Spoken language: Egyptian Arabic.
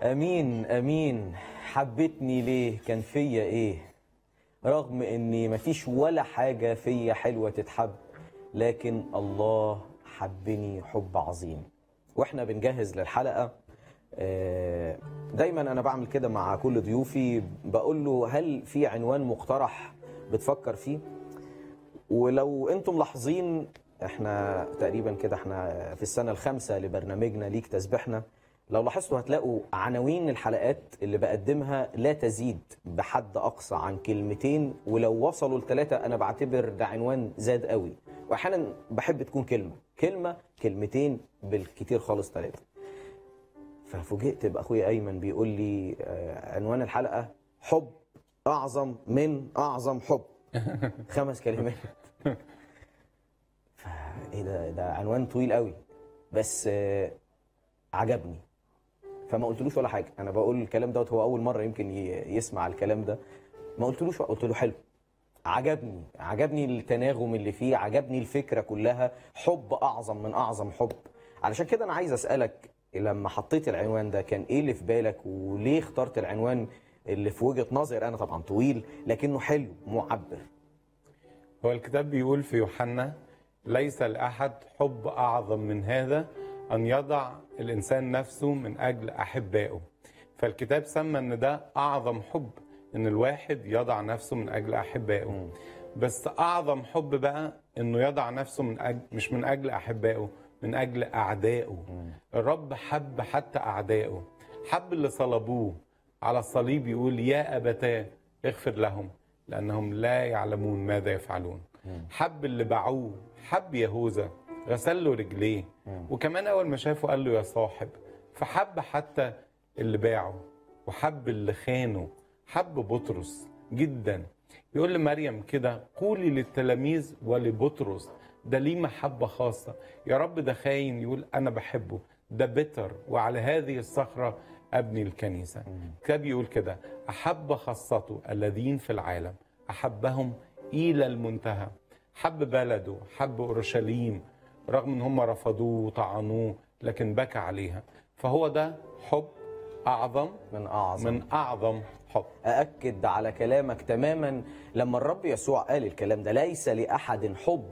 امين امين حبتني ليه كان فيا ايه رغم اني مفيش ولا حاجه فيا حلوه تتحب لكن الله حبني حب عظيم واحنا بنجهز للحلقه آه، دايما انا بعمل كده مع كل ضيوفي بقول له هل في عنوان مقترح بتفكر فيه ولو انتم ملاحظين احنا تقريبا كده احنا في السنه الخامسه لبرنامجنا ليك تسبيحنا لو لاحظتوا هتلاقوا عناوين الحلقات اللي بقدمها لا تزيد بحد اقصى عن كلمتين ولو وصلوا لثلاثه انا بعتبر ده عنوان زاد قوي واحيانا بحب تكون كلمه كلمه كلمتين بالكتير خالص ثلاثه ففوجئت باخويا ايمن بيقول لي آه، عنوان الحلقه حب اعظم من اعظم حب خمس كلمات فايه ده ده عنوان طويل قوي بس آه، عجبني فما قلتلوش ولا حاجه انا بقول الكلام دوت هو اول مره يمكن ي- يسمع الكلام ده ما قلتلوش قلت له حلو عجبني عجبني التناغم اللي فيه عجبني الفكره كلها حب اعظم من اعظم حب علشان كده انا عايز اسالك لما حطيت العنوان ده كان ايه اللي في بالك وليه اخترت العنوان اللي في وجهه نظر انا طبعا طويل لكنه حلو معبر هو الكتاب بيقول في يوحنا ليس لأحد حب أعظم من هذا أن يضع الإنسان نفسه من أجل أحبائه فالكتاب سمى أن ده أعظم حب أن الواحد يضع نفسه من أجل أحبائه بس أعظم حب بقى أنه يضع نفسه من أجل مش من أجل أحبائه من أجل أعدائه الرب حب حتى أعدائه حب اللي صلبوه على الصليب يقول يا أبتاه اغفر لهم لأنهم لا يعلمون ماذا يفعلون حب اللي باعوه حب يهوذا غسل له رجليه وكمان أول ما شافه قال له يا صاحب فحب حتى اللي باعه وحب اللي خانه حب بطرس جدا يقول لمريم كده قولي للتلاميذ ولبطرس ده ليه محبة خاصة يا رب ده خاين يقول أنا بحبه ده بتر وعلى هذه الصخرة أبني الكنيسة الكتاب يقول كده أحب خاصته الذين في العالم أحبهم إلى المنتهى حب بلده حب أورشليم رغم ان هم رفضوه وطعنوه لكن بكى عليها فهو ده حب اعظم من اعظم من اعظم حب أأكد على كلامك تماما لما الرب يسوع قال الكلام ده ليس لأحد حب